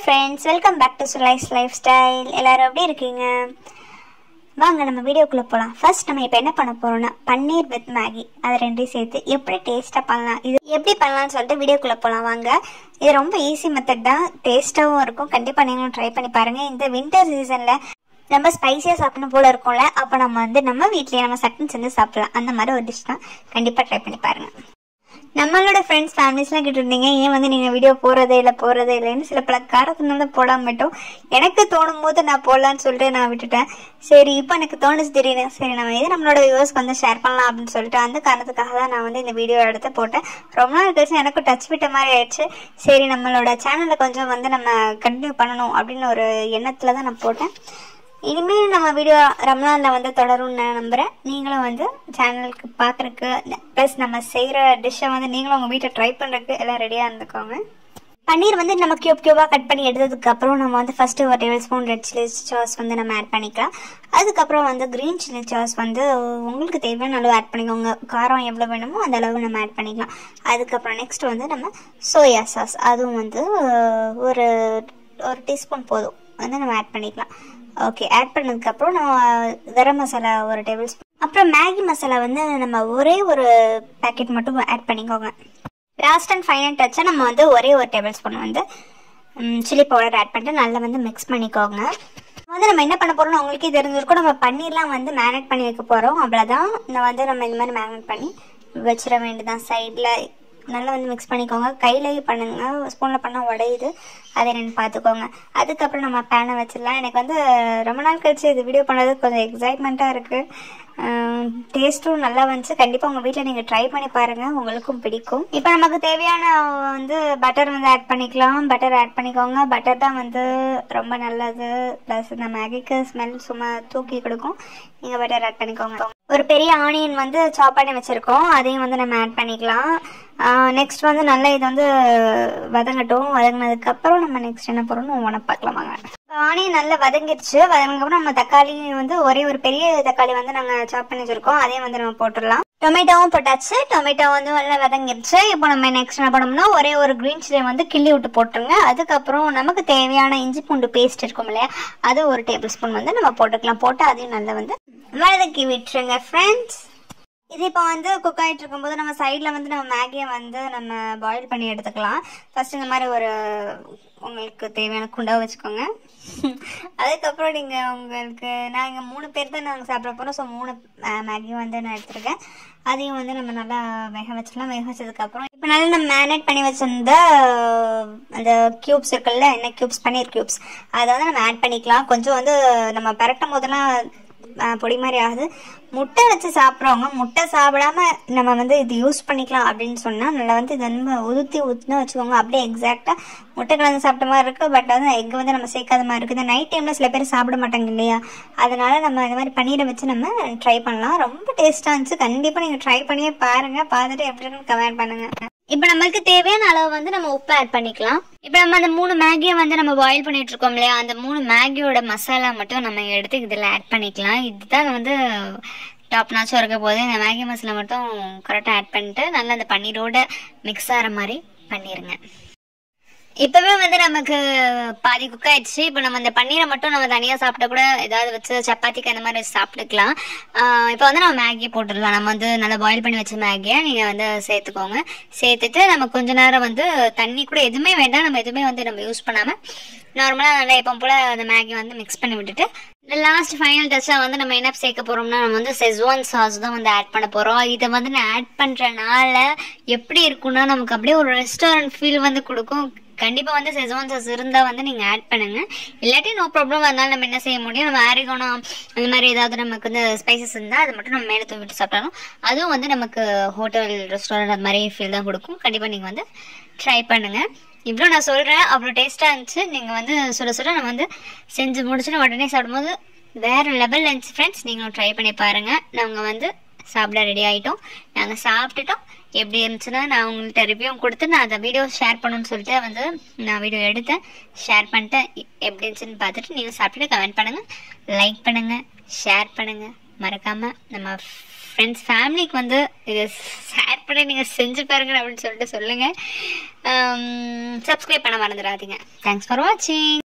friends welcome back to சுலைஸ் lifestyle எல்லாரும் எப்படி இருக்கீங்க வாங்க நம்ம வீடியோக்குள்ளே போகலாம் ஃபர்ஸ்ட் நம்ம இப்போ என்ன பண்ண போகிறோம்னா பன்னீர் வித் மேகி அது ரெண்டையும் சேர்த்து எப்படி டேஸ்ட்டாக பண்ணலாம் இது எப்படி பண்ணலாம்னு சொல்லிட்டு வீடியோக்குள்ளே போகலாம் வாங்க இது ரொம்ப ஈஸி மெத்தட் தான் டேஸ்ட்டாகவும் இருக்கும் கண்டிப்பாக நீங்களும் ட்ரை பண்ணி பாருங்கள் இந்த வின்டர் சீசனில் ரொம்ப ஸ்பைசியாக சாப்பிடணும் போல இருக்கும்ல அப்போ நம்ம வந்து நம்ம வீட்லேயே நம்ம சட்டன் செஞ்சு சாப்பிடலாம் அந்த மாதிரி ஒரு டிஷ் தான் கண்டிப்பாக ட்ரை பண்ணி பாருங்கள் நம்மளோட ஃப்ரெண்ட்ஸ் ஃபேமிலிஸ்லாம் கேட்டுருந்தீங்க ஏன் வந்து நீங்கள் வீடியோ போகிறதே இல்லை போகிறதே இல்லைன்னு சில பல காரணத்தினால போடாம மட்டும் எனக்கு தோணும் போது நான் போடலான்னு சொல்லிட்டு நான் விட்டுட்டேன் சரி இப்போ எனக்கு தோணுச்சு திடீர்னு சரி நம்ம இது நம்மளோட வியூவர்ஸ்க்கு வந்து ஷேர் பண்ணலாம் அப்படின்னு சொல்லிட்டு அந்த காரணத்துக்காக தான் நான் வந்து இந்த வீடியோ எடுத்து போட்டேன் ரொம்ப நாள் கழிச்சு எனக்கும் டச் விட்ட மாதிரி ஆயிடுச்சு சரி நம்மளோட சேனலை கொஞ்சம் வந்து நம்ம கண்டினியூ பண்ணணும் அப்படின்னு ஒரு எண்ணத்தில் தான் நான் போட்டேன் இனிமேல் நம்ம வீடியோ ரம்லானில் வந்து தொடரும்னு நான் நம்புகிறேன் நீங்களும் வந்து சேனலுக்கு பார்க்குறக்கு ப்ளஸ் நம்ம செய்கிற டிஷ்ஷை வந்து நீங்களும் உங்கள் வீட்டில் ட்ரை பண்ணுறதுக்கு எல்லாம் ரெடியாக இருந்துக்கோங்க பன்னீர் வந்து நம்ம கியூப் கியூபாக கட் பண்ணி எடுத்ததுக்கு அப்புறம் நம்ம வந்து ஃபஸ்ட்டு ஒரு tablespoon red chilli sauce வந்து நம்ம ஆட் பண்ணிக்கலாம் அதுக்கப்புறம் வந்து க்ரீன் சில்லி சாஸ் வந்து உங்களுக்கு தேவையான அளவு ஆட் பண்ணிக்கோங்க காரம் எவ்வளோ வேணுமோ அந்த அளவு நம்ம ஆட் பண்ணிக்கலாம் அதுக்கப்புறம் நெக்ஸ்ட் வந்து நம்ம சோயா சாஸ் அதுவும் வந்து ஒரு ஒரு டீஸ்பூன் போதும் வந்து நம்ம ஆட் பண்ணிக்கலாம் ஓகே ஆட் பண்ணதுக்கப்புறம் நம்ம கரம் மசாலா ஒரு டேபிள் ஸ்பூன் அப்புறம் மேகி மசாலா வந்து நம்ம ஒரே ஒரு பேக்கெட் மட்டும் ஆட் பண்ணிக்கோங்க லாஸ்ட் அண்ட் ஃபைனல் டச்சாக நம்ம வந்து ஒரே ஒரு டேபிள் ஸ்பூன் வந்து சில்லி பவுடர் ஆட் பண்ணிட்டு நல்லா வந்து மிக்ஸ் பண்ணிக்கோங்க வந்து நம்ம என்ன பண்ண போறோம்னு உங்களுக்கே தெரிஞ்சிருக்கும் நம்ம பன்னீர்லாம் வந்து மேரினேட் பண்ணி வைக்க போகிறோம் அவ்வளோதான் நான் வந்து நம்ம இந்த மாதிரி மேரினேட் பண்ணி வச்சிட வேண்டியதான் சைடில் நல்லா வந்து மிக்ஸ் பண்ணிக்கோங்க கையிலேயே பண்ணுங்க ஸ்பூனில் பண்ணால் உடையுது அதை என்னென்னு பார்த்துக்கோங்க அதுக்கப்புறம் நம்ம பேனை வச்சிடலாம் எனக்கு வந்து ரொம்ப நாள் கழிச்சு இது வீடியோ பண்ணது கொஞ்சம் எக்ஸைட்மெண்ட்டாக இருக்குது டேஸ்ட்டும் நல்லா வந்துச்சு கண்டிப்பாக உங்கள் வீட்டில் நீங்கள் ட்ரை பண்ணி பாருங்கள் உங்களுக்கும் பிடிக்கும் இப்போ நமக்கு தேவையான வந்து பட்டர் வந்து ஆட் பண்ணிக்கலாம் பட்டர் ஆட் பண்ணிக்கோங்க பட்டர் தான் வந்து ரொம்ப நல்லது ப்ளஸ் இந்த மேகிக்கு ஸ்மெல் சும்மா தூக்கி கொடுக்கும் நீங்கள் பட்டர் ஆட் பண்ணிக்கோங்க ஒரு பெரிய ஆனியன் வந்து சாப் பண்ணி வச்சுருக்கோம் அதையும் வந்து நம்ம ஆட் பண்ணிக்கலாம் நெக்ஸ்ட் வந்து நல்லா இது வந்து வதங்கட்டும் வதங்கினதுக்கப்புறம் நம்ம நெக்ஸ்ட் என்ன போகிறோம்னு ஒவ்வொன்றா பார்க்கலாம் வாங்க ஆனியன் நல்லா வதங்கிடுச்சு வதங்கினதுக்கப்புறம் நம்ம தக்காளி வந்து ஒரே ஒரு பெரிய தக்காளி வந்து நாங்கள் சாப் பண்ணி வச்சுருக்கோம் அதையும் வந்து நம்ம போட்டுடலாம் டொமேட்டோவும் போட்டாச்சு டொமேட்டோ வந்து நல்லா வதங்கிடுச்சு இப்போ நம்ம நெக்ஸ்ட் என்ன பண்ணோம்னா ஒரே ஒரு க்ரீன் சில்லி வந்து கிள்ளி விட்டு போட்டுருங்க அதுக்கப்புறம் நமக்கு தேவையான இஞ்சி பூண்டு பேஸ்ட் இருக்கும் இல்லையா அது ஒரு டேபிள் ஸ்பூன் வந்து நம்ம போட்டுக்கலாம் போட்டு அதையும் நல்லா வந்து வதக்கி விட்டுருங்க ஃப்ரெண்ட்ஸ் இது இப்போ வந்து குக் ஆகிட்டு இருக்கும்போது நம்ம சைடில் வந்து நம்ம மேகியை வந்து நம்ம பாயில் பண்ணி எடுத்துக்கலாம் ஃபர்ஸ்ட் இந்த மாதிரி ஒரு உங்களுக்கு தேவையான குண்டாக வச்சுக்கோங்க அதுக்கப்புறம் நீங்கள் உங்களுக்கு நான் இங்கே மூணு பேர் தான் நாங்கள் சாப்பிட போகிறோம் ஸோ மூணு மேகியும் வந்து நான் எடுத்துருக்கேன் அதையும் வந்து நம்ம நல்லா வேக வச்சிடலாம் வேக வச்சதுக்கப்புறம் இப்போ நல்லா நம்ம மேரினேட் பண்ணி வச்சிருந்த அந்த க்யூப்ஸ் இருக்குல்ல என்ன க்யூப்ஸ் பன்னீர் க்யூப்ஸ் அதை வந்து நம்ம ஆட் பண்ணிக்கலாம் கொஞ்சம் வந்து நம்ம பரட்டும் போதெல்லாம் பொடி மாதிரி ஆகுது முட்டை வச்சு சாப்பிட்றவங்க முட்டை சாப்பிடாம நம்ம வந்து இது யூஸ் பண்ணிக்கலாம் அப்படின்னு சொன்னால் நல்லா வந்து இது வந்து உதுத்தி ஊற்றுன்னு வச்சுக்கோங்க அப்படியே எக்ஸாக்டாக முட்டை கலந்து சாப்பிட்ட மாதிரி இருக்குது பட் வந்து எக் வந்து நம்ம சேர்க்காத மாதிரி இருக்குது நைட் டைமில் சில பேர் சாப்பிட மாட்டாங்க இல்லையா அதனால நம்ம இந்த மாதிரி பன்னீரை வச்சு நம்ம ட்ரை பண்ணலாம் ரொம்ப டேஸ்ட்டாக இருந்துச்சு கண்டிப்பாக நீங்கள் ட்ரை பண்ணியே பாருங்கள் பார்த்துட்டு எப்படி இருக்குன்னு கமெண்ட் பண்ணுங்கள் இப்போ நம்மளுக்கு தேவையான அளவு வந்து நம்ம உப்பு ஆட் பண்ணிக்கலாம் இப்போ நம்ம அந்த மூணு மேகியை வந்து நம்ம பாயில் பண்ணிட்டு இருக்கோம் இல்லையா அந்த மூணு மேகியோட மசாலா மட்டும் நம்ம எடுத்து இதில் ஆட் பண்ணிக்கலாம் இதுதான் வந்து டாப் நாச்சும் இருக்க போது இந்த மேகி மசாலா மட்டும் கரெக்டாக ஆட் பண்ணிட்டு நல்லா அந்த பன்னீரோட மிக்ஸ் ஆகிற மாதிரி பண்ணிடுங்க இப்பவே வந்து நமக்கு பாதி குக் ஆயிடுச்சு இப்போ நம்ம அந்த பன்னீரை மட்டும் நம்ம தனியாக சாப்பிட்ட கூட ஏதாவது வச்சு சப்பாத்திக்கு அந்த மாதிரி வச்சு சாப்பிட்டுக்கலாம் இப்போ வந்து நம்ம மேகி போட்டுடலாம் நம்ம வந்து நல்லா பாயில் பண்ணி வச்ச மேகியை நீங்கள் வந்து சேர்த்துக்கோங்க சேர்த்துட்டு நம்ம கொஞ்ச நேரம் வந்து தண்ணி கூட எதுவுமே வேண்டாம் நம்ம எதுவுமே வந்து நம்ம யூஸ் பண்ணாமல் நார்மலாக நல்லா எப்போ போல் அந்த மேகி வந்து மிக்ஸ் பண்ணி விட்டுட்டு லாஸ்ட் ஃபைனல் டச்சாக வந்து நம்ம என்ன சேர்க்க போகிறோம்னா நம்ம வந்து செஸ்வான் சாஸ் தான் வந்து ஆட் பண்ண போகிறோம் இதை வந்து நான் ஆட் பண்ணுறனால எப்படி இருக்குன்னா நமக்கு அப்படியே ஒரு ரெஸ்டாரண்ட் ஃபீல் வந்து கொடுக்கும் கண்டிப்பாக வந்து செஸ்வான் சாஸ் இருந்தால் வந்து நீங்கள் ஆட் பண்ணுங்க இல்லாட்டி நோ ப்ராப்ளம் அதனால நம்ம என்ன செய்ய முடியும் நம்ம ஆரிகோனா அந்த மாதிரி ஏதாவது நமக்கு வந்து ஸ்பைசஸ் இருந்தால் அதை மட்டும் நம்ம மேலே தூவிட்டு சாப்பிட்டாலும் அதுவும் வந்து நமக்கு ஹோட்டல் ரெஸ்டாரண்ட் அது மாதிரி ஃபீல் தான் கொடுக்கும் கண்டிப்பாக நீங்கள் வந்து ட்ரை பண்ணுங்கள் இவ்வளோ நான் சொல்கிறேன் அவ்வளோ டேஸ்ட்டாக இருந்துச்சு நீங்கள் வந்து சுட சுட நம்ம வந்து செஞ்சு முடிச்சுட்டு உடனே சாப்பிடும்போது வேறு லெவல் இருந்துச்சு ஃப்ரெண்ட்ஸ் நீங்களும் ட்ரை பண்ணி பாருங்கள் நாங்கள் வந்து சாப்பிட ரெடி ஆகிட்டோம் நாங்கள் சாப்பிட்டுட்டோம் எப்படி இருந்துச்சுன்னா நான் உங்கள்கிட்ட ரிவ்யூ கொடுத்து நான் அந்த வீடியோ ஷேர் பண்ணணும்னு சொல்லிட்டு வந்து நான் வீடியோ எடுத்தேன் ஷேர் பண்ணிட்டேன் எப்படி இருந்துச்சுன்னு பார்த்துட்டு நீங்கள் சாப்பிட்டுட்டு கமெண்ட் பண்ணுங்கள் லைக் பண்ணுங்கள் ஷேர் பண்ணுங்கள் மறக்காமல் நம்ம ஃப்ரெண்ட்ஸ் ஃபேமிலிக்கு வந்து இதை ஷேர் பண்ணி நீங்கள் செஞ்சு பாருங்க அப்படின்னு சொல்லிட்டு சொல்லுங்கள் சப்ஸ்கிரைப் பண்ண மறந்துடாதீங்க தேங்க்ஸ் ஃபார் வாட்சிங்